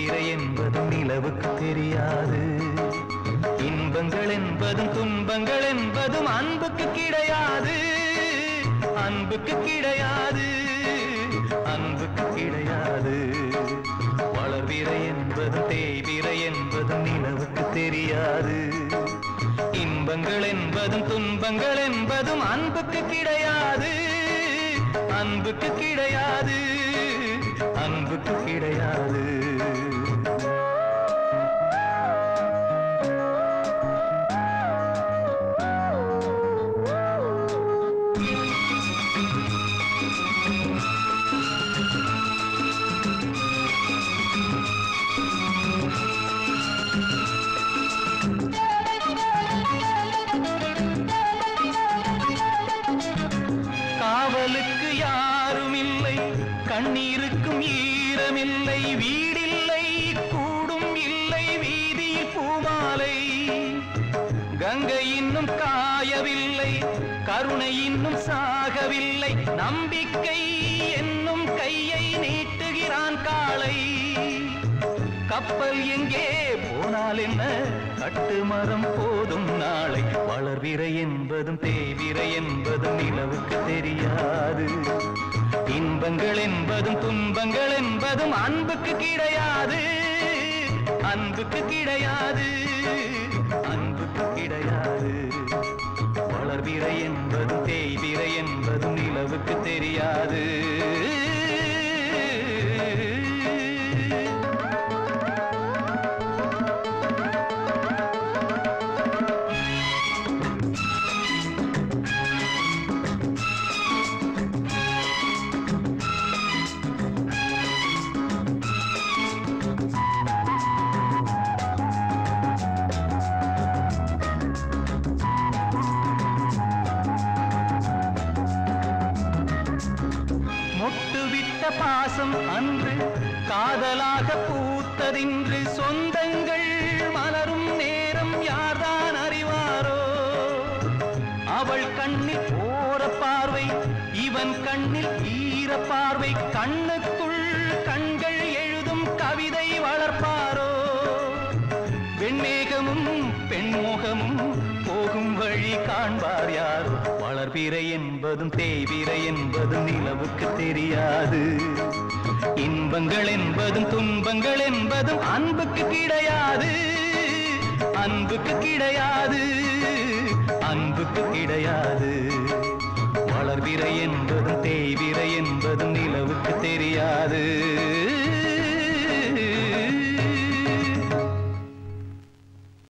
தேய்விரை என்பதும் நிலவுக்கு தெரியாது இன்பங்கள் என்பதும் துன்பங்கள் என்பதும் அன்புக்கு கிடையாது அன்புக்கு கிடையாது அன்புக்கு கிடையாது வளர்விரை என்பதும் தேய்விரை என்பதும் நிலவுக்கு தெரியாது இன்பங்கள் என்பதும் துன்பங்கள் என்பதும் அன்புக்கு கிடையாது அன்புக்கு கிடையாது அன்புக்கு கிடையாது காவலுக்கு யாரும் இல்லை கண்ணீருக்கும் ஈரமில்லை வீடில்லை கூடும் இல்லை வீதியில் பூமாலை கங்கை இன்னும் காயவில்லை கருணை இன்னும் சாகவில்லை நம்பிக்கை என்னும் கையை நீட்டுகிறான் காளை கப்பல் எங்கே போனால் என்ன கட்டுமரம் போதும் நாளை வளர்விரை என்பதும் தேவிரை என்பதும் நிலவுக்கு தெரியாது இன்பங்கள் என்பதும் துன்பங்கள் என்பதும் அன்புக்கு கிடையாது அன்புக்கு கிடையாது அன்புக்கு கிடையாது வளர்விரை என்பதும் தேய்விரை என்பதும் நிலவுக்கு தெரியாது மொட்டுவிட்ட பாசம் அன்று காதலாக பூத்ததின்று சொந்தங்கள் மலரும் நேரம் யார்தான் அறிவாரோ அவள் கண்ணில் ஓர பார்வை இவன் கண்ணில் ஈர பார்வை கண்ணுக்குள் கண்கள் எழுதும் கவிதை வளர்ப்பாரோ வெண்மேகமும் பெண்முகமும் போகும் வழி காண்பார் யாரோ வளர்பிறை என்பதும் தேய்பிறை என்பதும் நிலவுக்கு தெரியாது இன்பங்கள் என்பதும் துன்பங்கள் என்பதும் அன்புக்கு கிடையாது அன்புக்கு கிடையாது அன்புக்கு கிடையாது வளர்பிறை என்பதும் தேய்பிறை என்பதும் நிலவுக்கு தெரியாது